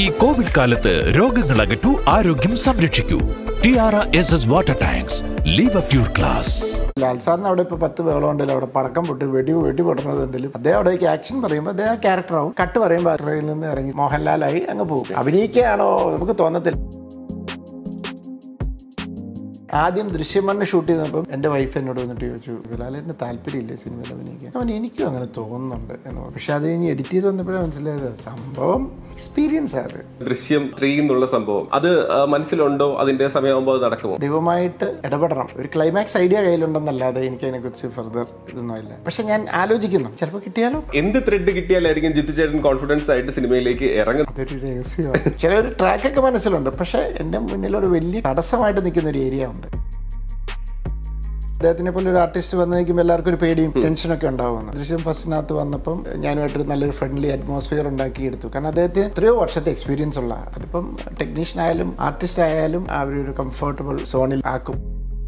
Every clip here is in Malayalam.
ഈ കോവിഡ് കാലത്ത് രോഗങ്ങൾ അകറ്റൂ ആരോഗ്യം സംരക്ഷിക്കൂ ടിയാറ S S water tanks leave up your class Lal സാറിന് അവിടെ ഇപ്പോൾ പത്ത് ബഹളമുണ്ടല്ലോ അവിടെ പടക്കം പൊട്ടി വെടി വെടി പൊട്ടുന്നതുണ്ടെങ്കിലും അദ്ദേഹം അവിടേക്ക് ആക്ഷൻ പറയുമ്പോൾ അദ്ദേഹം ക്യാരക്ടറാവും കട്ട് പറയുമ്പോൾ ട്രെയിനിൽ നിന്ന് ഇറങ്ങി മോഹൻലാലായി അങ്ങ് പോകും അഭിനയിക്കുകയാണോ നമുക്ക് തോന്നത്തില്ല ആദ്യം ദൃശ്യമണ്ണ് ഷൂട്ട് ചെയ്തപ്പം എൻ്റെ വൈഫ് എന്നോട് വന്നിട്ട് ചോദിച്ചു ലാലേട്ടന് താല്പര്യമില്ലേ സിനിമയിൽ അഭിനയിക്കാൻ അവൻ എനിക്കും അങ്ങനെ തോന്നുന്നുണ്ട് എന്ന് പറഞ്ഞു പക്ഷെ അത് കഴിഞ്ഞ് എഡിറ്റ് ചെയ്ത് വന്നപ്പോഴേ മനസ്സിലായത് സംഭവം എക്സ്പീരിയൻസ് അത് ദൃശ്യം ത്രീ എന്നുള്ള സംഭവം അത് ആ, മനസ്സിലുണ്ടോ അതിന്റെ സമയമാകുമ്പോൾ അത് നടക്കുമോ ദൈവമായിട്ട് ഇടപെടണം ഒരു ക്ലൈമാക്സ് ഐഡിയ കയ്യിലുണ്ടെന്നല്ലാതെ എനിക്ക് അതിനെക്കുറിച്ച് ഫർദർ ഇതൊന്നും ഇല്ല പക്ഷെ ഞാൻ ആലോചിക്കുന്നു ചിലപ്പോൾ കിട്ടിയാലോ എന്ത് ത്രെഡ് കിട്ടിയാലായിരിക്കും ജിത്തു ചേട്ടൻ കോൺഫിഡൻസ് ആയിട്ട് സിനിമയിലേക്ക് ഇറങ്ങുന്നത് അതൊരു രഹസ്യമാണ് ചില ഒരു ട്രാക്കൊക്കെ മനസ്സിലുണ്ട് പക്ഷെ എൻ്റെ മുന്നിലൊരു വലിയ തടസ്സമായിട്ട് നിൽക്കുന്ന ഒരു ഏരിയ ഉണ്ട് അദ്ദേഹത്തിനെ പോലെ ഒരു ആർട്ടിസ്റ്റ് വന്നു നിൽക്കുമ്പോൾ എല്ലാവർക്കും ഒരു പേടിയും ടെൻഷനൊക്കെ ഉണ്ടാവുന്നു ദൃശ്യം ഫസ്റ്റിനകത്ത് വന്നപ്പം ഞാനുമായിട്ടൊരു നല്ലൊരു ഫ്രണ്ട്ലി അറ്റ്മോസ്ഫിയർ ഉണ്ടാക്കിയെടുത്തു കാരണം അദ്ദേഹത്തിന് എത്രയോ വർഷത്തെ എക്സ്പീരിയൻസ് ഉള്ള അതിപ്പം ടെക്നീഷ്യൻ ആയാലും ആർട്ടിസ്റ്റ് ആയാലും അവരൊരു കംഫർട്ടബിൾ സോണിൽ ആക്കും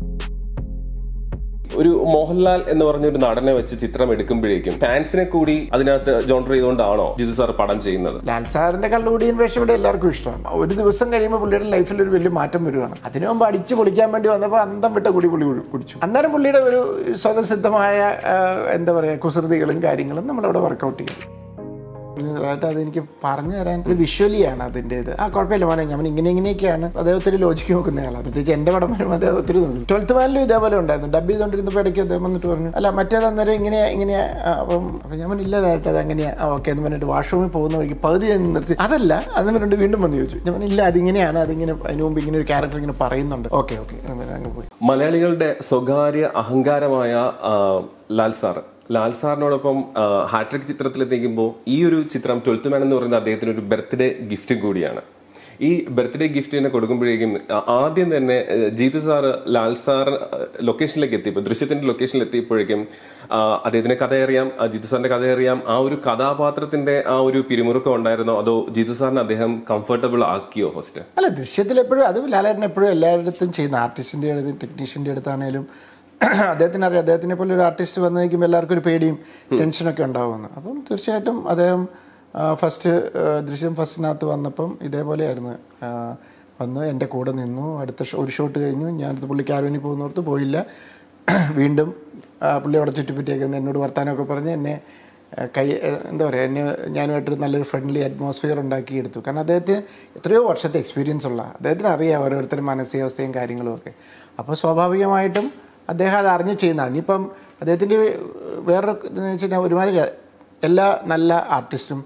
ഒരു മോഹൻലാൽ എന്ന് പറഞ്ഞ ഒരു നടനെ വെച്ച് ചിത്രം എടുക്കുമ്പോഴേക്കും ഫാൻസിനെ കൂടി അതിനകത്ത് ജോണ്ടർ ചെയ്തുകൊണ്ടാണോ ജിതു സാർ പടം ചെയ്യുന്നത് ലാൽ സാറിന്റെ കള്ളുകൂടിയൻ വേഷം ഇവിടെ എല്ലാവർക്കും ഇഷ്ടമാണ് ഒരു ദിവസം കഴിയുമ്പോൾ പുള്ളിയുടെ ലൈഫിൽ ഒരു വലിയ മാറ്റം വരുവാണ് അതിനു മുമ്പ് അടിച്ച് പൊളിക്കാൻ വേണ്ടി വന്നപ്പോൾ അന്തം വിട്ട കുടി പുള്ളി കുടി- കുടിച്ചു അന്നേരം പുള്ളിയുടെ ഒരു സ്വതസിദ്ധമായ ആ, എന്താ പറയുക കുസൃതികളും കാര്യങ്ങളും നമ്മളവിടെ വർക്കൗട്ട് ചെയ്യും ആയിട്ട് അതെനിക്ക് പറഞ്ഞു തരാൻ ഇത് വിഷ്വലിയാണ് അതിൻ്റെത് ആ കുഴപ്പമില്ല മോനെ ഞാൻ ഇങ്ങനെ ഇങ്ങനെയൊക്കെയാണ് അദ്ദേഹം ഒത്തിരി ലോജിക്ക് നോക്കുന്നയാളാണ് പ്രത്യേകിച്ച് എൻ്റെ പടം വരുമ്പോൾ അദ്ദേഹം ഒത്തിരി നോക്കും ട്വൽത്ത് മാനിലും ഇതേപോലെ ഉണ്ടായിരുന്നു ഡബ് ചെയ്തുകൊണ്ടിരുന്നപ്പോൾ ഇടയ്ക്ക് അദ്ദേഹം വന്നിട്ട് പറഞ്ഞു അല്ല മറ്റേത് അന്നേരം ഇങ്ങനെയാ ഇങ്ങനെയാ ആ, അപ്പം അപ്പം ഞാൻ പറഞ്ഞു, ഇല്ല കേട്ടോ അത് അങ്ങനെയാ ആ ഓക്കെ എന്ന് പറഞ്ഞിട്ട് വാഷ്റൂമിൽ പോകുന്ന വഴിക്ക് പകുതി ഞാൻ നിർത്തി അതല്ല അന്ന് പറഞ്ഞിട്ട് വീണ്ടും വന്ന് ചോദിച്ചു ഞാൻ പറഞ്ഞു, ഇല്ല അതിങ്ങനെയാണ് അതിങ്ങനെ അതിന് മുമ്പ് ഇങ്ങനെ ഒരു ക്യാരക്ടർ ഇങ്ങനെ പറയുന്നുണ്ട് ഓക്കെ ഓക്കെ എന്ന് പറഞ്ഞ് അങ്ങ് പോയി മലയാളികളുടെ സ്വകാര്യ അഹങ്കാരമായ ആ, ലാൽ സാർ ലാൽ സാറിനോടൊപ്പം ആ, ഹാട്രിക് ചിത്രത്തിലെത്തിക്കുമ്പോൾ ഈ ഒരു ചിത്രം ട്വൽത്ത് മാൻ എന്ന് പറയുന്നത് അദ്ദേഹത്തിന് ഒരു ബർത്ത്ഡേ ഗിഫ്റ്റ് കൂടിയാണ് ഈ ബർത്ത്ഡേ ഗിഫ്റ്റ് തന്നെ കൊടുക്കുമ്പോഴേക്കും ആ- ആദ്യം തന്നെ ആ, ജീതു സാറ് ലാൽ സാർ ആ, ലൊക്കേഷനിലേക്ക് എത്തിയപ്പോൾ ദൃശ്യത്തിന്റെ ലൊക്കേഷനിൽ എത്തിയപ്പോഴേക്കും ആ, അദ്ദേഹത്തിന്റെ കഥ അറിയാം ആ, ജീതു സാറിന്റെ കഥ അറിയാം ആ ഒരു കഥാപാത്രത്തിന്റെ ആ ഒരു പിരിമുറുക്കം ഉണ്ടായിരുന്നോ അതോ ജീതു സാറിന് അദ്ദേഹം കംഫർട്ടബിൾ ആക്കിയോ ഫസ്റ്റ് അല്ല ദൃശ്യത്തിൽ എപ്പോഴും അത് ലാലേട്ടൻ എപ്പോഴും എല്ലായിടത്തും ചെയ്യുന്ന ആർട്ടിസ്റ്റിൻ്റെ അടുത്ത് ടെക്നീഷ്യൻ്റെ അടുത്താണേലും അദ്ദേഹത്തിന് അറിയാം അദ്ദേഹത്തിനെ പോലെ ഒരു ആർട്ടിസ്റ്റ് വന്നു നിൽക്കുമ്പോൾ എല്ലാവർക്കും ഒരു പേടിയും ടെൻഷനൊക്കെ ഉണ്ടാവുമെന്ന് അപ്പം തീർച്ചയായിട്ടും അദ്ദേഹം ഫസ്റ്റ് ദൃശ്യം ഫസ്റ്റിനകത്ത് വന്നപ്പം ഇതേപോലെയായിരുന്നു ആ, വന്നു എൻ്റെ കൂടെ നിന്നു അടുത്ത ഷോ- ഒരു ഷോട്ട് കഴിഞ്ഞു ഞാനത് പുള്ളി ക്യാരവനിൽ പോകുന്നോർത്ത് പോയില്ല വീണ്ടും ആ, പുള്ളി അവിടെ ചുറ്റിപ്പറ്റിയൊക്കെ നിന്ന് എന്നോട് വർത്താനമൊക്കെ പറഞ്ഞ് എന്നെ ആ, കൈ ആ, എന്താ പറയുക എന്നെ ഞാനുമായിട്ടൊരു നല്ലൊരു ഫ്രണ്ട്ലി അറ്റ്മോസ്ഫിയർ ഉണ്ടാക്കിയെടുത്തു കാരണം അദ്ദേഹത്തിന് എത്രയോ വർഷത്തെ എക്സ്പീരിയൻസ് ഉള്ള അദ്ദേഹത്തിന് അറിയാം ഓരോരുത്തരും മാനസികാവസ്ഥയും കാര്യങ്ങളും ഒക്കെ അപ്പോൾ സ്വാഭാവികമായിട്ടും അദ്ദേഹം അത് അറിഞ്ഞ് ചെയ്യുന്ന ഇനിയിപ്പം അദ്ദേഹത്തിൻ്റെ വേറൊരു ഇതെന്ന് വെച്ച് കഴിഞ്ഞാൽ ഒരുമാതിരി എല്ലാ നല്ല ആർട്ടിസ്റ്റും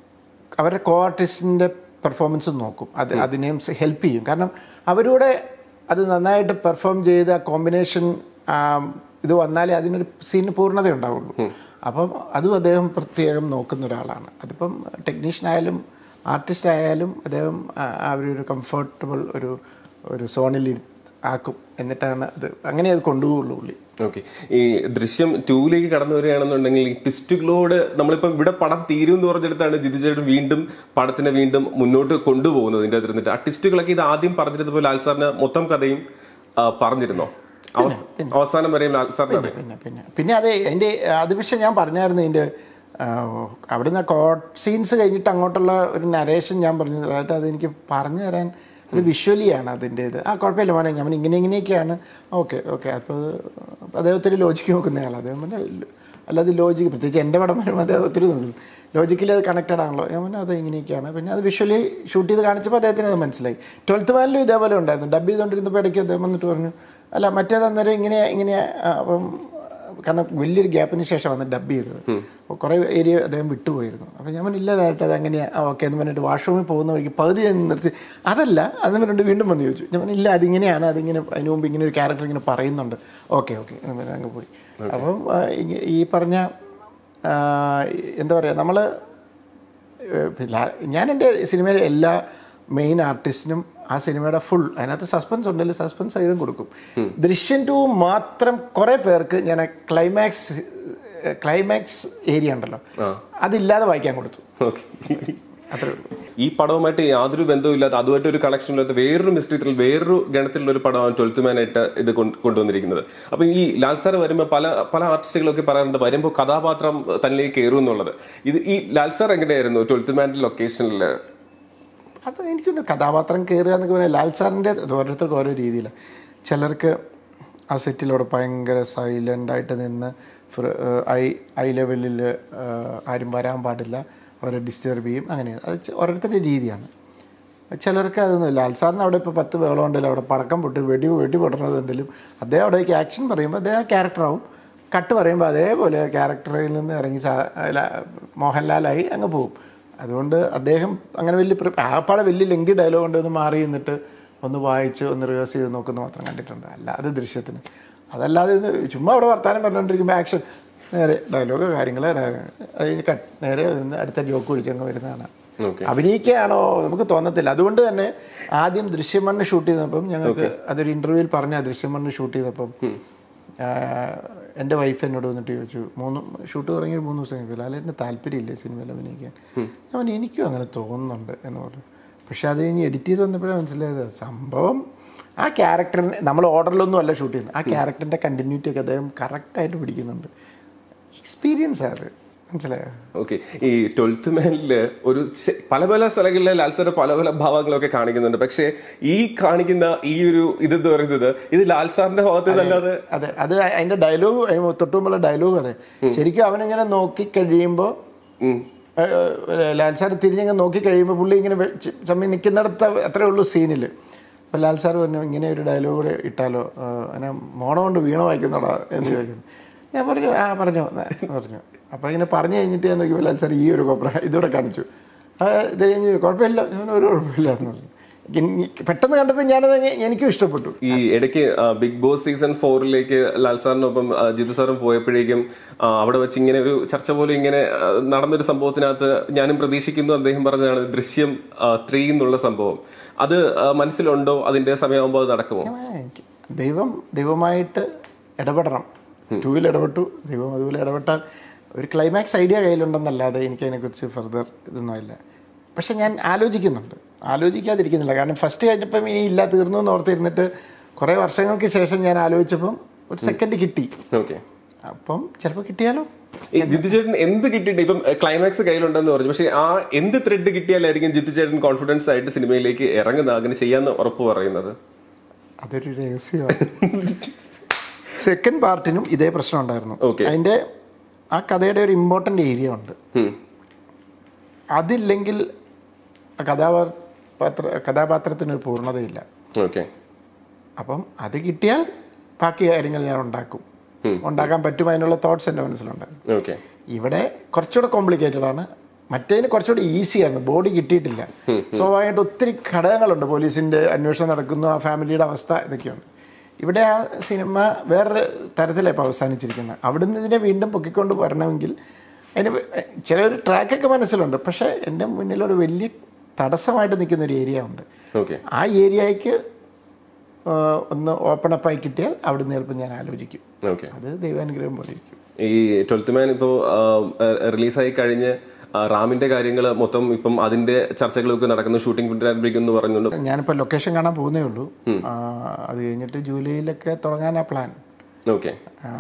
അവരുടെ കോ ആർട്ടിസ്റ്റിൻ്റെ പെർഫോമൻസ് നോക്കും അത് അതിനെയും ഹെൽപ്പ് ചെയ്യും കാരണം അവരൂടെ അത് നന്നായിട്ട് പെർഫോം ചെയ്ത് ആ കോമ്പിനേഷൻ ഇത് വന്നാലേ അതിനൊരു സീന് പൂർണ്ണത ഉണ്ടാവുള്ളൂ അപ്പം അതും അദ്ദേഹം പ്രത്യേകം നോക്കുന്ന ഒരാളാണ് അതിപ്പം ടെക്നീഷ്യൻ ആയാലും ആർട്ടിസ്റ്റ് ആയാലും അദ്ദേഹം ആ- ആ ഒരു കംഫർട്ടബിൾ ഒരു ഒരു സോണിൽ ഇരു- ആക്കും എന്നിട്ടാണ് അത് അങ്ങനെ അത് കൊണ്ടുപോകുള്ളൂ പുള്ളി ഓക്കെ ഈ ദൃശ്യം ടൂയിലേക്ക് കടന്നു വരികയാണെന്നുണ്ടെങ്കിൽ ഈ ട്വിസ്റ്റുകളോട് നമ്മളിപ്പം ഇവിടെ പടം തീരും എന്ന് പറഞ്ഞെടുത്താണ് ജിതി ചേട്ടൻ വീണ്ടും പടത്തിനെ വീണ്ടും മുന്നോട്ട് കൊണ്ടുപോകുന്നത് ഇതിന്റെ അകത്ത് ഇരുന്നിട്ട് ആ ട്വിസ്റ്റുകളൊക്കെ ഇത് ആദ്യം പറഞ്ഞിരുന്നപ്പോൾ ലാൽ സാറിന് മൊത്തം കഥയും ആ, പറഞ്ഞിരുന്നോ അവസ- അവസാനം വരെയും ലാൽ സാറിന് അറിയാം പിന്നെ പിന്നെ പിന്നെ അതെ എൻ്റെ അത് പക്ഷേ ഞാൻ പറഞ്ഞായിരുന്നു ഇതിൻ്റെ അവിടുന്ന് കോട്ട് സീൻസ് കഴിഞ്ഞിട്ട് അങ്ങോട്ടുള്ള ഒരു നരേഷൻ ഞാൻ പറഞ്ഞു അതായിട്ട് അതെനിക്ക് പറഞ്ഞു തരാൻ അത് വിഷ്വലിയാണ് അതിൻ്റെ ഇത് ആ കുഴപ്പമില്ല മോനെ ഞാൻ ഇങ്ങനെ ഇങ്ങനെയൊക്കെയാണ് ഓക്കെ ഓക്കെ അപ്പോൾ അദ്ദേഹം ഒത്തിരി ലോജിക്ക് നോക്കുന്നയാളാണ് അദ്ദേഹം പിന്നെ അല്ലാതെ ലോജിക്ക് പ്രത്യേകിച്ച് എൻ്റെ പടം വരുമ്പോൾ അദ്ദേഹം ഒത്തിരി നോക്കും ലോജിക്കലി അത് കണക്റ്റഡ് ആണല്ലോ ഞാൻ പറഞ്ഞു അത് ഇങ്ങനെയൊക്കെയാണ് പിന്നെ അത് വിഷ്വലി ഷൂട്ട് ചെയ്ത് കാണിച്ചപ്പോൾ അദ്ദേഹത്തിന് അത് മനസ്സിലായി ട്വൽത്ത് മാനിലും ഇതേപോലെ ഉണ്ടായിരുന്നു ഡബ് ചെയ്തുകൊണ്ടിരുന്നപ്പോൾ ഇടയ്ക്ക് അദ്ദേഹം വന്നിട്ട് പറഞ്ഞു അല്ല മറ്റേത് അന്നേരം ഇങ്ങനെ ഇങ്ങനെ ആ, അപ്പം കാരണം വലിയൊരു ഗ്യാപ്പിന് ശേഷം വന്ന് ഡബ് ചെയ്തത് അപ്പോൾ കുറേ ഏരിയ അദ്ദേഹം വിട്ടുപോയിരുന്നു അപ്പോൾ ഞാൻ പറഞ്ഞു, ഇല്ല കേട്ടോ അത് അങ്ങനെയാ ആ ഓക്കെ എന്ന് പറഞ്ഞിട്ട് വാഷ്റൂമിൽ പോകുന്ന വഴിക്ക് പകുതി ഞാൻ നിർത്തി അതല്ല അന്ന് പറഞ്ഞിട്ട് വീണ്ടും വന്ന് ചോദിച്ചു ഞാൻ പറഞ്ഞു, ഇല്ല അതിങ്ങനെയാണ് അതിങ്ങനെ അതിന് മുമ്പ് ഇങ്ങനെ ഒരു ക്യാരക്ടർ ഇങ്ങനെ പറയുന്നുണ്ട് ഓക്കെ ഓക്കെ എന്ന് പറഞ്ഞ് അങ്ങ് പോയി അപ്പം ആ, ഇങ്ങ- ഈ പറഞ്ഞ ആ, എന്താ പറയുക നമ്മൾ ഞാൻ എൻ്റെ സിനിമയിലെ എല്ലാ മെയിൻ ആർട്ടിസ്റ്റിനും ആ സിനിമയുടെ ഫുൾ അതിനകത്ത് സസ്പെൻസ് ഉണ്ടെങ്കിൽ സസ്പെൻസ് സഹിതം കൊടുക്കും ദൃശ്യം ടു മാത്രം കുറേ പേർക്ക് ഞാൻ ക്ലൈമാക്സ് ക്ലൈമാക്സ് ഏരിയ ഉണ്ടല്ലോ അതില്ലാതെ വായിക്കാൻ കൊടുത്തു ഓക്കെ അത്രേ ഉള്ളൂ ഈ പടവുമായിട്ട് യാതൊരു ബന്ധവും ഇല്ലാത്ത അതുമായിട്ട് ഒരു കണക്ഷൻ ഇല്ലാത്ത വേറൊരു മിസ്റ്ററി ത്രിൽ വേറൊരു ഗണത്തിലുള്ള ഒരു പടമാണ് ട്വൽത്ത് മാനായിട്ട് ഇത് കൊണ്ട് കൊണ്ടുവന്നിരിക്കുന്നത് അപ്പൊ ഈ ലാൽ സാർ വരുമ്പോൾ പല പല ആർട്ടിസ്റ്റുകളൊക്കെ പറയാറുണ്ട് വരുമ്പോൾ കഥാപാത്രം തന്നിലേക്ക് കയറും എന്നുള്ളത് ഇത് ഈ ലാൽ സാർ എങ്ങനെയായിരുന്നു ട്വൽത്ത് മാൻ്റെ ലൊക്കേഷനിൽ അത് എനിക്കൊരു കഥാപാത്രം കയറുക എന്നൊക്കെ പറഞ്ഞാൽ ലാൽ സാറിൻ്റെ ഓരോരുത്തർക്കും ഓരോ രീതിയിലാണ് ചിലർക്ക് ആ സെറ്റിലൂടെ ഭയങ്കര സൈലൻ്റായിട്ട് നിന്ന് ഫ്ര- ഏഹ് ഐ ഐ ലെവലിൽ ആരും വരാൻ പാടില്ല അവരെ ഡിസ്റ്റർബ് ചെയ്യും അങ്ങനെ അത് ചെ- ഓരോരുത്തരുടെ രീതിയാണ് ചിലർക്ക് അതൊന്നും ലാൽ സാറിന് അവിടെ ഇപ്പോൾ പത്ത് വേളം ഉണ്ടെങ്കിലും അവിടെ പടക്കം പൊട്ടി വെടി വെടി പൊട്ടുന്നതുണ്ടെങ്കിലും അദ്ദേഹം അവിടേക്ക് ആക്ഷൻ പറയുമ്പോൾ അദ്ദേഹം ക്യാരക്ടറാവും കട്ട് പറയുമ്പോൾ അതേപോലെ ക്യാരക്ടറിൽ നിന്ന് ഇറങ്ങി സാ- ല- മോഹൻലാലായി അങ്ങ് പോകും അതുകൊണ്ട് അദ്ദേഹം അങ്ങനെ വലിയ പ്രി- ആപ്പാടെ വലിയ ലെങ്കി ഡയലോഗ് കൊണ്ട് ഒന്ന് മാറി നിന്നിട്ട് ഒന്ന് വായിച്ച് ഒന്ന് റിവേഴ്സ് ചെയ്ത് നോക്കുന്ന മാത്രം കണ്ടിട്ടുണ്ട് അല്ലാതെ ദൃശ്യത്തിന് അതല്ലാതെ ഇത് ചുമ്മാ അവിടെ വർത്താനം പറഞ്ഞുകൊണ്ടിരിക്കുമ്പോൾ ആക്ഷൻ നേരെ ഡയലോഗ് കാര്യങ്ങൾ അതിന് കട്ട് നേരെ നിന്ന് അടുത്ത ജോക്ക് വിളിച്ചങ്ങ് വരുന്നതാണ് ഓക്കെ അഭിനയിക്കുകയാണോ നമുക്ക് തോന്നത്തില്ല അതുകൊണ്ട് തന്നെ ആദ്യം ദൃശ്യം മണ്ണ് ഷൂട്ട് ചെയ്തപ്പം ഞങ്ങൾക്ക് അതൊരു ഇന്റർവ്യൂവിൽ പറഞ്ഞ ദൃശ്യം മണ്ണ് ഷൂട്ട് ചെയ്തപ്പം ആ, എൻ്റെ വൈഫ് എന്നോട് വന്നിട്ട് ചോദിച്ചു മൂന്ന് ഷൂട്ട് തുടങ്ങി ഒരു മൂന്ന് ദിവസം കഴിഞ്ഞപ്പോൾ ലാലേട്ടന് താല്പര്യമില്ലേ സിനിമയിൽ അഭിനയിക്കാൻ ഞാൻ പറഞ്ഞു, എനിക്കും അങ്ങനെ തോന്നുന്നുണ്ട് എന്ന് പറഞ്ഞു പക്ഷെ അത് കഴിഞ്ഞ് എഡിറ്റ് ചെയ്ത് വന്നപ്പോഴേ മനസ്സിലായത് സംഭവം ആ ക്യാരക്ടറിന് നമ്മൾ ഓർഡറിലൊന്നും അല്ല ഷൂട്ട് ചെയ്യുന്നത് ആ ക്യാരക്ടറിൻ്റെ കണ്ടിന്യൂറ്റി ഒക്കെ അദ്ദേഹം കറക്റ്റായിട്ട് പിടിക്കുന്നുണ്ട് എക്സ്പീരിയൻസ് അത് മനസ്സിലായോ ഓക്കെ ഈ ട്വൽത്ത് മാനില് ഒരു ചെ- പല പല സ്ഥലങ്ങളിലെ ലാൽസാറ് പല പല ഭാവങ്ങളൊക്കെ കാണിക്കുന്നുണ്ട് പക്ഷേ ഈ കാണിക്കുന്ന ഈ ഒരു ഇതെന്ന് പറയുന്നത് ഇത് ലാൽസാറിന്റെ ഭാഗത്ത് നല്ലാതെ അതെ അത് അതിന്റെ ഡയലോഗ് തൊട്ടുമുമ്പുള്ള ഡയലോഗ് അതെ ശരിക്കും അവനിങ്ങനെ നോക്കി കഴിയുമ്പോൾ ലാൽ സാർ തിരിഞ്ഞങ്ങ് നോക്കി കഴിയുമ്പോൾ പുള്ളി ഇങ്ങനെ വെ- ച- ചമ്മി നിൽക്കുന്നിടത്ത് അത്രേ ഉള്ളൂ സീനിൽ അപ്പോൾ ലാൽ സാർ പറഞ്ഞു ഇങ്ങനെ ഒരു ഡയലോഗ് കൂടെ ഇട്ടാലോ ആ, അങ്ങനെ മോണം കൊണ്ട് വീണ വായിക്കുന്നോടാ എന്ന് ചോദിക്കുന്നു ഞാൻ പറഞ്ഞു ആ പറഞ്ഞു എന്ന് പറഞ്ഞു അപ്പോൾ ഇങ്ങനെ പറഞ്ഞു കഴിഞ്ഞിട്ട് ഞാൻ നോക്കിയപ്പോൾ ലാൽ സാർ ഈ ഒരു കൊപ്ര ഇതൂടെ കാണിച്ചു ആ, ഇത് കഴിഞ്ഞ് കുഴപ്പമില്ല ഞാൻ ഒരു കുഴപ്പമില്ല എന്ന് പറഞ്ഞു എനിക്ക് പെട്ടെന്ന് കണ്ടപ്പോൾ ഞാനത് അങ്ങ് എനിക്കും ഇഷ്ടപ്പെട്ടു ഈ ഇടയ്ക്ക് ആ, ബിഗ് ബോസ് സീസൺ ഫോറിലേക്ക് ലാൽ സാറിനൊപ്പം ആ, ജിത്തു സാറും പോയപ്പോഴേക്കും ആ, അവിടെ വെച്ച് ഇങ്ങനെ ഒരു ചർച്ച പോലും ഇങ്ങനെ ആ, നടന്നൊരു സംഭവത്തിനകത്ത് ഞാനും പ്രതീക്ഷിക്കുന്നു അദ്ദേഹം പറഞ്ഞതാണ് ദൃശ്യം ത്രീ എന്നുള്ള സംഭവം അത് ആ, മനസ്സിലുണ്ടോ അതിന്റെ സമയമാകുമ്പോൾ അത് നടക്കുമോ ആ, എനിക്ക് ദൈവം ദൈവമായിട്ട് ഇടപെടണം ടൂവിൽ ഇടപെട്ടു ദൈവം അതുപോലെ ഇടപെട്ടാൽ ഒരു ക്ലൈമാക്സ് ഐഡിയ കയ്യിലുണ്ടെന്നല്ലാതെ എനിക്ക് അതിനെക്കുറിച്ച് ഫർദർ ഇതൊന്നും ഇല്ല പക്ഷെ ഞാൻ ആലോചിക്കുന്നുണ്ട് ആലോചിക്കാതിരിക്കുന്നില്ല കാരണം ഫസ്റ്റ് കഴിഞ്ഞപ്പം ഇനി ഇല്ല തീർന്നു എന്ന് ഓർത്തിരുന്നിട്ട് കുറേ വർഷങ്ങൾക്ക് ശേഷം ഞാൻ ആലോചിച്ചപ്പം ഒരു സെക്കൻഡ് കിട്ടി ഓക്കെ അപ്പം ചിലപ്പോൾ കിട്ടിയാലോ ഈ ജിത്തു ചേട്ടൻ എന്ത് കിട്ടിയിട്ട് ഇപ്പം ക്ലൈമാക്സ് കയ്യിലുണ്ടെന്ന് പറഞ്ഞു പക്ഷെ ആ എന്ത് ത്രെഡ് കിട്ടിയാലായിരിക്കും ജിത്തു ചേട്ടൻ കോൺഫിഡൻസ് ആയിട്ട് സിനിമയിലേക്ക് ഇറങ്ങുന്ന അങ്ങനെ ചെയ്യാന്ന് ഉറപ്പ് പറയുന്നത് അതൊരു രഹസ്യമാണ് സെക്കൻഡ് പാർട്ടിനും ഇതേ പ്രശ്നം ഉണ്ടായിരുന്നു Okay. അതിൻ്റെ ആ കഥയുടെ ഒരു ഇമ്പോർട്ടൻ്റ് ഏരിയ ഉണ്ട് ഉം. അതില്ലെങ്കിൽ ആ കഥാപാത്ര കഥാപാത്രത്തിനൊരു പൂർണ്ണതയില്ല ഓക്കെ അപ്പം അത് കിട്ടിയാൽ ബാക്കി കാര്യങ്ങൾ ഞാൻ ഉണ്ടാക്കും ഉണ്ടാക്കാൻ പറ്റും അതിനുള്ള തോട്ട്സ് എൻ്റെ മനസ്സിലുണ്ടായിരുന്നു ഓക്കെ ഇവിടെ കുറച്ചുകൂടെ കോംപ്ലിക്കേറ്റഡ് ആണ് മറ്റേതിന് കുറച്ചുകൂടി ഈസി ആയിരുന്നു ബോഡി കിട്ടിയിട്ടില്ല സ്വാഭാവികമായിട്ട് ഒത്തിരി ഘടകങ്ങളുണ്ട് പോലീസിൻ്റെ അന്വേഷണം നടക്കുന്നു ആ ഫാമിലിയുടെ അവസ്ഥ ഇതൊക്കെയുണ്ട് ഇവിടെ ആ സിനിമ വേറൊരു തരത്തിലാണ് ഇപ്പോൾ അവസാനിച്ചിരിക്കുന്നത് അവിടുന്ന് ഇതിനെ വീണ്ടും പൊക്കിക്കൊണ്ട് വരണമെങ്കിൽ അതിന് ചിലൊരു ട്രാക്കൊക്കെ മനസ്സിലുണ്ട് പക്ഷേ എൻ്റെ മുന്നിലൊരു വലിയ തടസ്സമായിട്ട് നിൽക്കുന്ന ഒരു ഏരിയ ഉണ്ട് ഓക്കെ ആ ഏരിയയ്ക്ക് ആ, ഒന്ന് ഓപ്പൺ അപ്പായി കിട്ടിയാൽ അവിടുന്ന് ചിലപ്പോൾ ഞാൻ ആലോചിക്കും ഓക്കെ അത് ദൈവാനുഗ്രഹം പോലെ ഇരിക്കും ഈ ട്വൽത്ത് മാൻ ഇപ്പോൾ റിലീസായി കഴിഞ്ഞ് ആ, റാമിന്റെ കാര്യങ്ങൾ മൊത്തം ഇപ്പം അതിന്റെ ചർച്ചകളൊക്കെ നടക്കുന്നു ഷൂട്ടിംഗ് പുനരാരംഭിക്കും എന്ന് പറയുന്നുണ്ട് ഞാനിപ്പോൾ ലൊക്കേഷൻ കാണാൻ പോകുന്നേ ഉള്ളൂ ആ, അത് കഴിഞ്ഞിട്ട് ജൂലൈയിലൊക്കെ തുടങ്ങാനാ പ്ലാൻ ഓക്കെ ആ,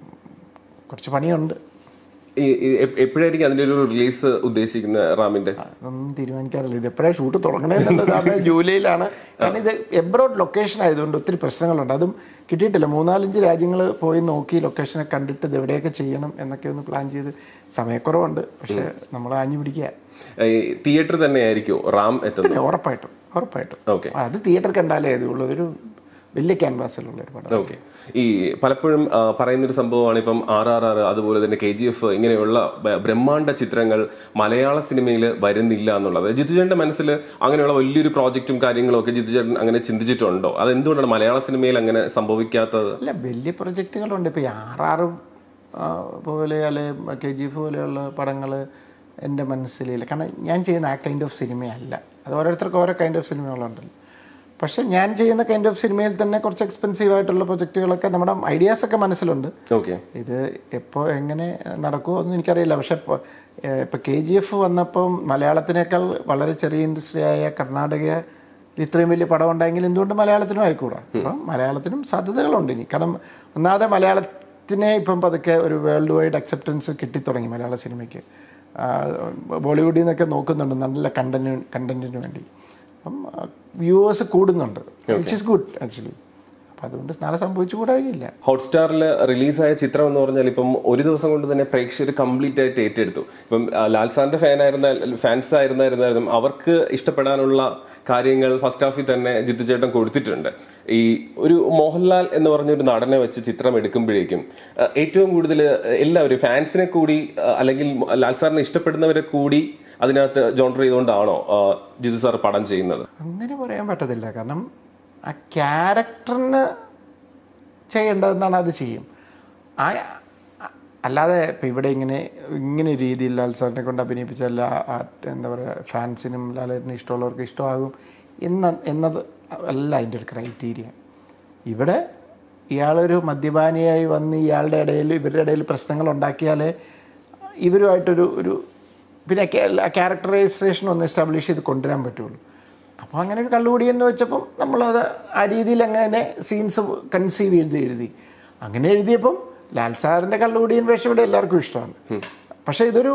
കുറച്ച് പണിയുണ്ട് ഈ എപ്പോഴായിരിക്കും അതിന്റെ ഒരു റിലീസ് ഉദ്ദേശിക്കുന്ന റാമിന്റെ അതൊന്നും തീരുമാനിക്കാറില്ല ഇത് എപ്പോഴാണ് ഷൂട്ട് തുടങ്ങണേന്നുള്ളത് കാരണം ജൂലൈയിലാണ് കാരണം ഇത് എബ്രോഡ് ലൊക്കേഷൻ ആയതുകൊണ്ട് ഒത്തിരി പ്രശ്നങ്ങളുണ്ട് അതും കിട്ടിയിട്ടില്ല മൂന്നാലഞ്ച് രാജ്യങ്ങൾ പോയി നോക്കി ലൊക്കേഷനെ കണ്ടിട്ട് ഇത് എവിടെയൊക്കെ ചെയ്യണം എന്നൊക്കെ ഒന്ന് പ്ലാൻ ചെയ്ത് സമയക്കുറവുണ്ട് പക്ഷെ നമ്മൾ ആഞ്ഞു പിടിക്കുക തിയേറ്റർ തന്നെ ആയിരിക്കും റാം എത്തുന്നത് പിന്നെ ഉറപ്പായിട്ടും ഉറപ്പായിട്ടും ഓക്കെ അത് തിയേറ്റർ കണ്ടാലേ ഇതുള്ളൂ അതൊരു വലിയ ക്യാൻവാസിലുള്ള ഒരു പടം ഓക്കെ ഈ പലപ്പോഴും ആ, പറയുന്നൊരു സംഭവമാണ് ഇപ്പം ആർ ആർ ആർ അതുപോലെ തന്നെ കെ ജി എഫ് ഇങ്ങനെയുള്ള ബ- ബ്രഹ്മാണ്ഡ ചിത്രങ്ങൾ മലയാള സിനിമയിൽ വരുന്നില്ല എന്നുള്ളത് ജിത്തുചേട്ടന്റെ മനസ്സിൽ അങ്ങനെയുള്ള വലിയൊരു പ്രോജക്റ്റും കാര്യങ്ങളും ഒക്കെ ജിത്തുചേട്ടൻ അങ്ങനെ ചിന്തിച്ചിട്ടുണ്ടോ അത് എന്തുകൊണ്ടാണ് മലയാള സിനിമയിൽ അങ്ങനെ സംഭവിക്കാത്തത് അല്ല വലിയ പ്രൊജക്റ്റുകളുണ്ട് ഇപ്പോൾ ഈ ആർ ആറും പോലെ അല്ലെ കെ ജി എഫ് പോലെയുള്ള പടങ്ങൾ എൻ്റെ മനസ്സിലില്ല കാരണം ഞാൻ ചെയ്യുന്ന ആ കൈൻഡ് ഓഫ് സിനിമയല്ല അത് ഓരോരുത്തർക്കും ഓരോ കൈൻഡ് ഓഫ് സിനിമകളുണ്ടല്ലോ പക്ഷെ ഞാൻ ചെയ്യുന്ന കൈൻഡ് ഓഫ് സിനിമയിൽ തന്നെ കുറച്ച് എക്സ്പെൻസീവ് ആയിട്ടുള്ള പ്രൊജക്റ്റുകളൊക്കെ നമ്മുടെ ഐഡിയാസ് ഒക്കെ മനസ്സിലുണ്ട് ഓക്കെ ഇത് എപ്പോൾ എങ്ങനെ നടക്കുമോ ഒന്നും എനിക്കറിയില്ല പക്ഷെ ഇപ്പോൾ ഇപ്പോൾ കെ ജി എഫ് വന്നപ്പം മലയാളത്തിനേക്കാൾ വളരെ ചെറിയ ഇൻഡസ്ട്രി ആയ കർണാടക ഇത്രയും വലിയ പടം ഉണ്ടെങ്കിൽ എന്തുകൊണ്ട് മലയാളത്തിനും ആയിക്കൂടാ അപ്പം മലയാളത്തിനും സാധ്യതകളുണ്ട് ഇനി കാരണം ഒന്നാമതെ മലയാളത്തിനെ ഇപ്പം പതുക്കെ ഒരു വേൾഡ് വൈഡ് അക്സെപ്റ്റൻസ് കിട്ടിത്തുടങ്ങി മലയാള സിനിമയ്ക്ക് ആ, ബോളിവുഡിൽ നിന്നൊക്കെ നോക്കുന്നുണ്ട് നല്ല കണ്ടന്റ് കണ്ടന്റിന് വേണ്ടി അപ്പം വ്യൂവേഴ്സ് കൂടുന്നുണ്ട് വിച്ച് ഇസ് ഗുഡ് ആക്ച്വലി അപ്പം അതുകൊണ്ട് നാളെ സംഭവിച്ചു കൂടാകില്ല ഹോട്ട്സ്റ്റാറിൽ റിലീസായ ചിത്രം എന്ന് പറഞ്ഞാൽ ഇപ്പം ഒരു ദിവസം കൊണ്ട് തന്നെ പ്രേക്ഷകർ കംപ്ലീറ്റ് ആയിട്ട് ഏറ്റെടുത്തു ഇപ്പം ആ, ലാൽ സാറിന്റെ ഫാൻ ആയിരുന്ന ഫാൻസ് ആയിരുന്നായിരുന്നാലും അവർക്ക് ഇഷ്ടപ്പെടാനുള്ള കാര്യങ്ങൾ ഫസ്റ്റ് ഹാഫിൽ തന്നെ ജിത്തു ചേട്ടൻ കൊടുത്തിട്ടുണ്ട് ഈ ഒരു മോഹൻലാൽ എന്ന് പറഞ്ഞ ഒരു നടനെ വെച്ച് ചിത്രം എടുക്കുമ്പോഴേക്കും ആ, ഏറ്റവും കൂടുതൽ എല്ലാവരും ഫാൻസിനെ കൂടി ആ, അല്ലെങ്കിൽ ലാൽ സാറിനെ ഇഷ്ടപ്പെടുന്നവരെ കൂടി അതിനകത്ത് ജോണ്ടർ ചെയ്തുകൊണ്ടാണോ ആ, ജിത്തു സാർ പടം ചെയ്യുന്നത് അങ്ങനെ പറയാൻ പറ്റത്തില്ല കാരണം ആ ക്യാരക്ടറിന് ചെയ്യേണ്ടതെന്നാണ് അത് ചെയ്യും ആ ആ- അല്ലാതെ ഇപ്പം ഇവിടെ ഇങ്ങനെ ഇങ്ങനെ ഒരു രീതിയിൽ ലാൽ സാറിനെ കൊണ്ട് അഭിനയിപ്പിച്ച എല്ലാ ആ എന്താ പറയുക ഫാൻസിനും ലാലേട്ടിനും ഇഷ്ടമുള്ളവർക്ക് ഇഷ്ടമാകും എന്ന എന്നത് അല്ല അതിൻ്റെ ഒരു ക്രൈറ്റീരിയ ഇവിടെ ഇയാളൊരു മദ്യപാനിയായി വന്ന് ഇയാളുടെ ഇടയിൽ ഇവരുടെ ഇടയിൽ പ്രശ്നങ്ങൾ ഉണ്ടാക്കിയാലേ ഇവരുമായിട്ടൊരു ഒരു പിന്നെ ക്യാരക്ടറൈസേഷൻ ഒന്ന് എസ്റ്റാബ്ലിഷ് ചെയ്ത് കൊണ്ടുവരാൻ പറ്റുള്ളൂ അപ്പോൾ അങ്ങനെ ഒരു കള്ളുകൂടിയൻ എന്ന് വെച്ചപ്പം നമ്മളത് ആ രീതിയിൽ അങ്ങനെ സീൻസ് കൺസീവ് ചെയ്ത് എഴുതി അങ്ങനെ എഴുതിയപ്പം ലാൽ സാറിൻ്റെ കള്ളുകൂടിയൻ വേഷം ഇവിടെ എല്ലാവർക്കും ഇഷ്ടമാണ് പക്ഷേ ഇതൊരു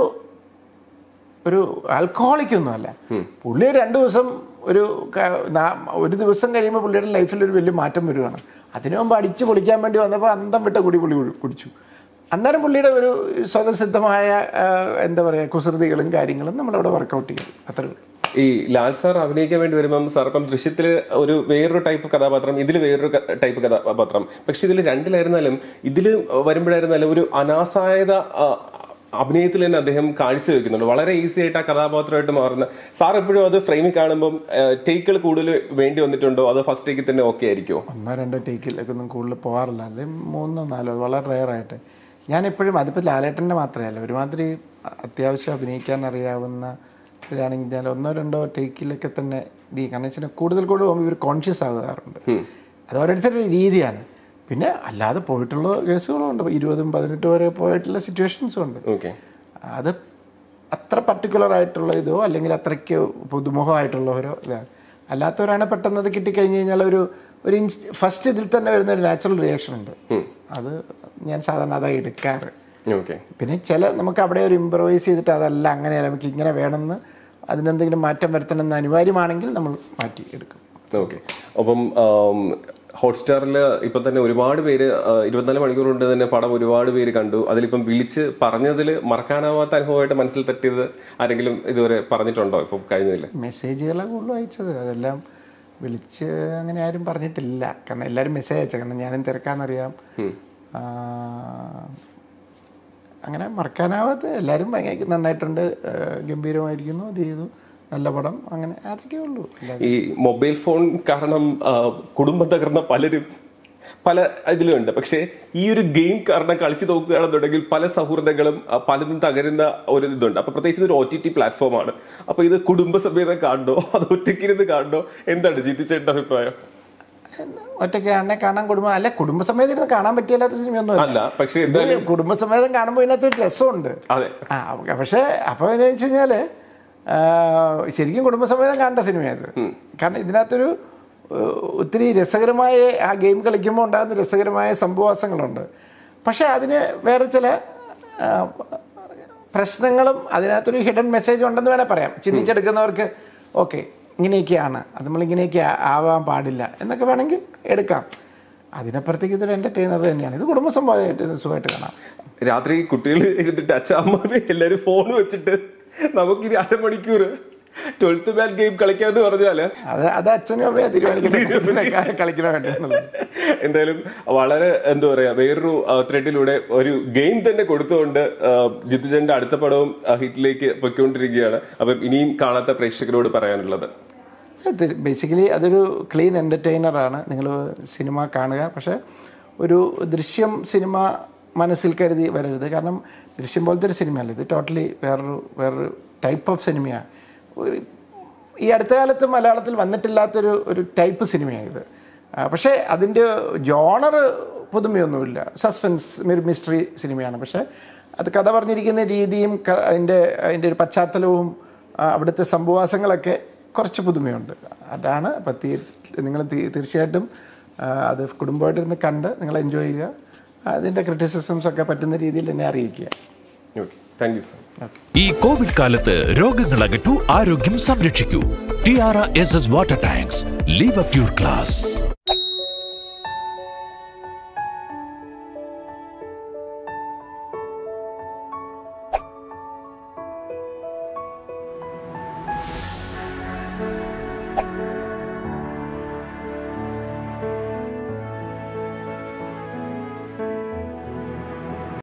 ഒരു ആൽക്കഹോളിക് ഒന്നുമല്ല പുള്ളി രണ്ടു ദിവസം ഒരു ക- നാ- ഒരു ദിവസം കഴിയുമ്പോൾ പുള്ളിയുടെ ലൈഫിൽ ഒരു വലിയ മാറ്റം വരുവാണ് അതിനു മുമ്പ് അടിച്ച് പൊളിക്കാൻ വേണ്ടി വന്നപ്പോൾ അന്തം വിട്ട കുടി പുള്ളി കുടി- കുടിച്ചു അന്നേരം പുള്ളിയുടെ ഒരു സ്വതസിദ്ധമായ ആ, എന്താ പറയുക കുസൃതികളും കാര്യങ്ങളും നമ്മളവിടെ വർക്കൗട്ട് ചെയ്യും അത്രേ ഉള്ളൂ ഈ ലാൽ സാർ അഭിനയിക്കാൻ വേണ്ടി വരുമ്പം സാർ ഇപ്പം ദൃശ്യത്തില് ഒരു വേറൊരു ടൈപ്പ് കഥാപാത്രം ഇതിൽ വേറൊരു ക- ടൈപ്പ് കഥാപാത്രം പക്ഷെ ഇതിൽ രണ്ടിലായിരുന്നാലും ഇതിൽ വരുമ്പോഴായിരുന്നാലും ഒരു അനാസായത ആ, അഭിനയത്തിൽ തന്നെ അദ്ദേഹം കാഴ്ചവെക്കുന്നുണ്ട് വളരെ ഈസി ആയിട്ട് ആ കഥാപാത്രമായിട്ട് മാറുന്ന സാർ എപ്പോഴും അത് ഫ്രെയിമിൽ കാണുമ്പം ടേക്കുകൾ കൂടുതൽ വേണ്ടി വന്നിട്ടുണ്ടോ അതോ ഫസ്റ്റ് ടേക്കിൽ തന്നെ ഓക്കെ ആയിരിക്കുമോ ഒന്നോ രണ്ടോ ടേക്കിലൊക്കെ ഒന്നും കൂടുതൽ പോകാറില്ല അല്ലെങ്കിൽ മൂന്നോ നാലോ അത് വളരെ റെയറായിട്ട് ഞാൻ എപ്പോഴും അതിപ്പോൾ ലാലേട്ടൻ്റെ മാത്രമല്ല ഒരുമാതിരി അത്യാവശ്യം അഭിനയിക്കാൻ അറിയാവുന്ന ഇവരാണെങ്കിൽ ഞാൻ ഒന്നോ രണ്ടോ ടേക്കിലൊക്കെ തന്നെ ഇത് ചെയ്യും. കാരണം വെച്ചാൽ കൂടുതൽ കൂടുതൽ പോകുമ്പോൾ ഇവർ കോൺഷ്യസ് ആകാറുണ്ട് അത് ഓരോരുത്തരുടെ രീതിയാണ് പിന്നെ അല്ലാതെ പോയിട്ടുള്ള കേസുകളും ഉണ്ട് ഇരുപതും പതിനെട്ട് വരെ പോയിട്ടുള്ള സിറ്റുവേഷൻസും ഉണ്ട് ഓക്കെ അത് അത്ര പർട്ടിക്കുലർ ആയിട്ടുള്ള ഇതോ അല്ലെങ്കിൽ അത്രയ്ക്ക് പുതുമുഖമായിട്ടുള്ളവരോ ഇതാണ് അല്ലാത്തവരാണ് പെട്ടെന്ന് അത് കിട്ടിക്കഴിഞ്ഞ് കഴിഞ്ഞാൽ ഒരു ഒരു ഇൻസ് ഫസ്റ്റ് ഇതിൽ തന്നെ വരുന്ന ഒരു നാച്ചുറൽ റിയാക്ഷൻ ഉണ്ട് അത് ഞാൻ സാധാരണ അതായി എടുക്കാറ് ഓക്കെ പിന്നെ ചില നമുക്ക് അവിടെ ഒരു ഇമ്പ്രവൈസ് ചെയ്തിട്ട് അതല്ല അങ്ങനെയല്ല നമുക്ക് ഇങ്ങനെ വേണമെന്ന് അതിനെന്തെങ്കിലും മാറ്റം വരുത്തണമെന്ന് അനിവാര്യമാണെങ്കിൽ നമ്മൾ മാറ്റി എടുക്കും ഓക്കെ അപ്പം ഹോട്ട്സ്റ്റാറിൽ ഇപ്പം തന്നെ ഒരുപാട് പേര് ആ, ഇരുപത്തിനാല് മണിക്കൂർ കൊണ്ട് തന്നെ പടം ഒരുപാട് പേര് കണ്ടു അതിലിപ്പം വിളിച്ച് പറഞ്ഞതിൽ മറക്കാനാവാത്ത അനുഭവമായിട്ട് മനസ്സിൽ തട്ടിയത് ആരെങ്കിലും ഇതുവരെ പറഞ്ഞിട്ടുണ്ടോ ഇപ്പം കഴിഞ്ഞതിൽ മെസ്സേജുകളാണ് കൂടുതലും അയച്ചത് അതെല്ലാം വിളിച്ച് അങ്ങനെ ആരും പറഞ്ഞിട്ടില്ല കാരണം എല്ലാവരും മെസ്സേജ് അയച്ച കാരണം ഞാനും തിരക്കാന്നറിയാം ആ, അങ്ങനെ മറക്കാനാവാത്ത എല്ലാവരും ഭയങ്കര നന്നായിട്ടുണ്ട് ആ, ഗംഭീരമായിരിക്കുന്നു ഇത് ചെയ്തു നല്ല പടം അങ്ങനെ അതൊക്കെ ഉള്ളൂ അല്ലാതെ ഈ മൊബൈൽ ഫോൺ കാരണം ആ, കുടുംബം തകർന്ന പലരും പല ഇതിലുണ്ട് പക്ഷേ ഈ ഒരു ഗെയിം കാരണം കളിച്ചു നോക്കുകയാണെന്നുണ്ടെങ്കിൽ പല സൗഹൃദങ്ങളും ആ, പലതും തകരുന്ന ഒരു ഇതുണ്ട് അപ്പൊ പ്രത്യേകിച്ച് ഒരു ഒ ടി ടി പ്ലാറ്റ്ഫോമാണ് അപ്പൊ ഇത് കുടുംബസമേതം കാണണോ അത് ഒറ്റയ്ക്കിരുന്ന് കാണണോ എന്താണ് ജിത്തിച്ചേട്ടൻ്റെ അഭിപ്രായം ഒറ്റയ്ക്ക് ആണെ കാണാൻ കുടുംബം അല്ല കുടുംബസമേതം ഇരുന്ന് കാണാൻ പറ്റില്ലാത്ത സിനിമയൊന്നും അല്ല പക്ഷെ എന്തായാലും കുടുംബസമേതം കാണുമ്പോൾ ഇതിനകത്തൊരു രസമുണ്ട് അതെ ആ അവ- പക്ഷേ അപ്പോൾ എന്ന് വെച്ച് കഴിഞ്ഞാൽ ശരിക്കും കുടുംബസമേതം കാണേണ്ട സിനിമയത് കാരണം ഇതിനകത്തൊരു ഏഹ്, ഒത്തിരി രസകരമായ ആ ഗെയിം കളിക്കുമ്പോൾ ഉണ്ടാകുന്ന രസകരമായ സംഭവാസങ്ങളുണ്ട് പക്ഷേ അതിന് വേറെ ചില ആ, പ്രശ്നങ്ങളും അതിനകത്തൊരു ഹിഡൻ മെസ്സേജ് ഉണ്ടെന്ന് വേണേൽ പറയാം ചിന്തിച്ചെടുക്കുന്നവർക്ക് ഓക്കെ ഇങ്ങനെയൊക്കെയാണ് അത് നമ്മൾ ഇങ്ങനെയൊക്കെ ആ- ആവാൻ പാടില്ല എന്നൊക്കെ വേണമെങ്കിൽ എടുക്കാം അതിനപ്പുറത്തേക്ക് ഇതൊരു എൻ്റർടൈനർ തന്നെയാണ് ഇത് കുടുംബസംഭവമായിട്ട് സുഖമായിട്ട് കാണാം രാത്രി കുട്ടികൾ ഇരുന്നിട്ട് അച്ഛ അമ്മ എല്ലാരും ഫോൺ വെച്ചിട്ട് നമുക്ക് ഇനി അരമണിക്കൂർ ട്വൽത്ത് മാൻ ഗെയിം കളിക്കാന്ന് പറഞ്ഞാല് അത് അത് അച്ഛനും അമ്മയും തീരുമാനിക്കണം കളിക്കണ വേണ്ട എന്നുള്ളത് എന്തായാലും വളരെ എന്താ പറയാ വേറൊരു ത്രെഡിലൂടെ ഒരു ഗെയിം തന്നെ കൊടുത്തുകൊണ്ട് ആ, ജിത്തുജന്റെ അടുത്ത പടവും ആ, ഹിറ്റിലേക്ക് പൊയ്ക്കൊണ്ടിരിക്കുകയാണ് അപ്പം ഇനിയും കാണാത്ത പ്രേക്ഷകരോട് പറയാനുള്ളത് ബേസിക്കലി അതൊരു ക്ലീൻ എൻ്റർടൈനറാണ് നിങ്ങൾ സിനിമ കാണുക പക്ഷേ ഒരു ദൃശ്യം സിനിമ മനസ്സിൽ കരുതി വരരുത് കാരണം ദൃശ്യം പോലത്തെ ഒരു സിനിമയല്ല ഇത് ടോട്ടലി വേറൊരു വേറൊരു ടൈപ്പ് ഓഫ് സിനിമയാണ് ഒരു ഈ അടുത്ത കാലത്ത് മലയാളത്തിൽ വന്നിട്ടില്ലാത്തൊരു ഒരു ടൈപ്പ് സിനിമയാണ് ഇത് ആ, പക്ഷേ അതിൻ്റെ ജോണർ പുതുമയൊന്നുമില്ല സസ്പെൻസ് ഒരു മിസ്റ്ററി സിനിമയാണ് പക്ഷേ അത് കഥ പറഞ്ഞിരിക്കുന്ന രീതിയും ക- അതിൻ്റെ അതിൻ്റെ ഒരു പശ്ചാത്തലവും ആ, അവിടുത്തെ സംഭവാസങ്ങളൊക്കെ കുറച്ച് പുതുമയുണ്ട് അതാണ് അപ്പം തീ നിങ്ങൾ തീർച്ചയായിട്ടും ആ, അത് കുടുംബമായിട്ടിരുന്ന് കണ്ട് നിങ്ങൾ എൻജോയ് ചെയ്യുക അതിൻ്റെ ക്രിറ്റിസിസംസ് ഒക്കെ പറ്റുന്ന രീതിയിൽ എന്നെ അറിയിക്കുക ഓക്കെ താങ്ക് യു സർ ഈ കോവിഡ് കാലത്ത് രോഗങ്ങൾ അകറ്റൂ ആരോഗ്യം സംരക്ഷിക്കൂ T R S S water tanks leave up your class